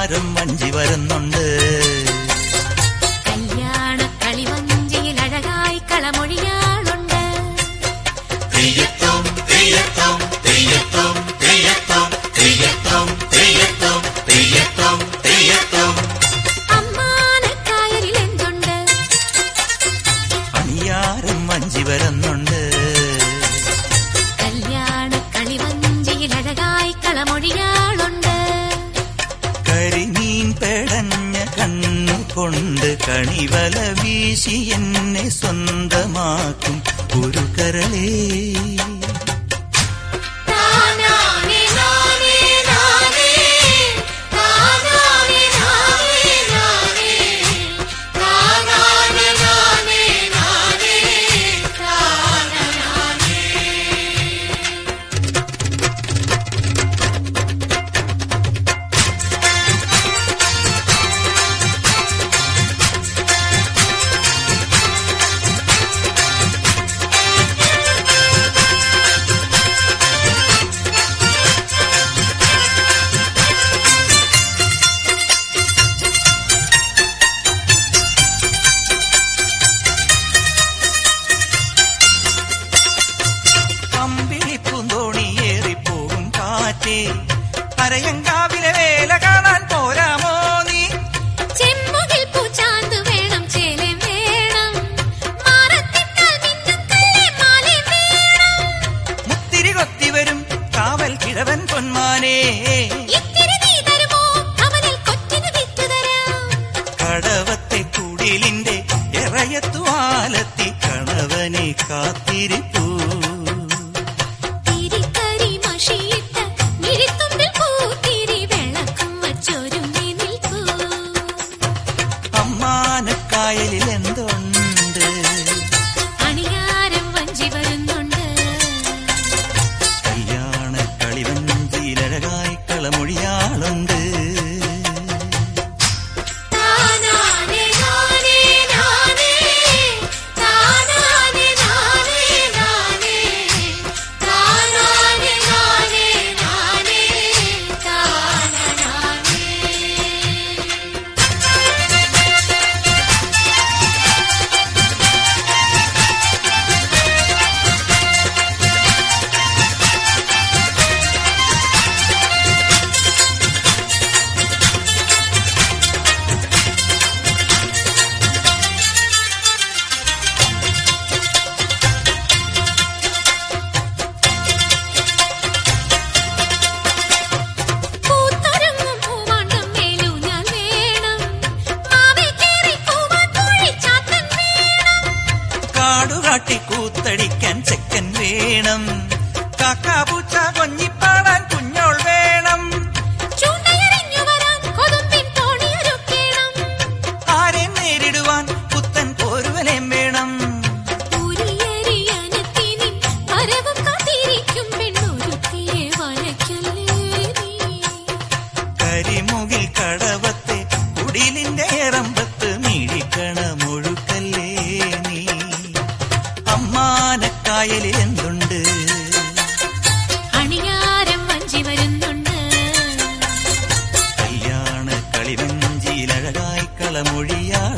അണിയാരും വഞ്ചി വരുന്നുണ്ട് കല്യാണ കളിവഞ്ചിയിൽ അഴകായി കളമൊഴിയാളുണ്ട് തെയ്യത്തോം തെയ്യത്തോം തെയ്യത്തോം തെയ്യത്തോം തെയ്യത്തോം തെയ്യത്തോം തെയ്യത്തോം തെയ്യത്തോം അമ്മാനക്കായലിൽ എന്തുണ്ട് അണിയാരും വഞ്ചി വരുന്നുണ്ട് കല്യാണ കളിവഞ്ചിയിൽ അഴകായി കളമൊഴിയാളുണ്ട് കരിമീൻ പെടഞ്ഞ കണ്ണു കൊണ്ട് കണിവല വീശി എന്നെ സ്വന്തമാക്കും ഒരു കരളേ താനാനേ നാനേ നാനേ താനാനേ നാനേ നാനേ താനാനേ നാനേ നാനേ താനാനേ അമ്പിളിപ്പൂന്തോണിയേറിപ്പോകും കാറ്റേ അരയങ്കാവിലെ വേല കാണാൻ പോരാമോ നീ ചെമ്മുകിൽ പൂച്ചാന്ത് വേണം ചേലെ വേണം മാറത്തിട്ടാൽ മിന്നും കല്ലേ മാലെ വേണം മുത്തിരി കൊത്തി വരും കാവൽ കിഴവൻ പൊന്മാനേ ഇത്തിരി നീ തരുമോ അവനിൽ കൊച്ചിന് വിറ്റു തരാം കടവത്തെ കുടിലിന്റെ ഇറയത്തുവാലെത്തി കണവനെ കാത്തിരിപ്പൂ തിരിക്കരി മഷിയിട്ട മിഴിത്തുമ്പിൽ പൂത്തിരി വിളക്കും വച്ചൊരുങ്ങി നിൽക്കൂ അമ്മാനക്കായലിൽ എന്തുണ്ട് അണിയാരം വഞ്ചി വരുന്നുണ്ട് കല്യാണ കളിവഞ്ചിയിലഴകായി കളമൊഴിയാളുണ്ട് താനാനേ നാനേ നാനേ താനാനേ നാനേ നാനേ താനാനേ നാനേ നാനേ താനാനേ പൂത്തൊരുങ്ങും പൂവാണ്ടം മേലൂഞ്ഞാൽ വേണം മാവേ കേറി പൂവാൻ പൂഴിച്ചാത്തൻ വേണം കാടുകാട്ടി കൂത്തടിക്കാൻ ചെക്കൻ വേണം കാക്കാപൂച്ച കൊഞ്ഞിപ്പാടാൻ കുഞ്ഞോൾ വേണം ചൂണ്ടയെറിഞ്ഞു വരാൻ കൊതുമ്പിൻ തോണിയൊരുക്കേണം ആരെ നേരിടുവാൻ പുത്തൻ പോരുവലേം വേണം പൂരിയെറിയാനെത്തി നിൻ വരവും കാത്തിരിക്കും പെണ്ണൊരുത്തിയെ വലയ്ക്കല്ലേ നീ കരിമുകിൽ കടവത്തെ കുടിലിന്റെ ഏറമ്പത്ത് മിഴിക്കണമൊഴുക്കല്ലേ നീ അമ്മാനക്കായലിൽ എന്തുണ്ട് അണിയാരം വഞ്ചി വരുന്നുണ്ട് കല്യാണ കളിവഞ്ചിയിലഴകായി കളമൊഴിയാ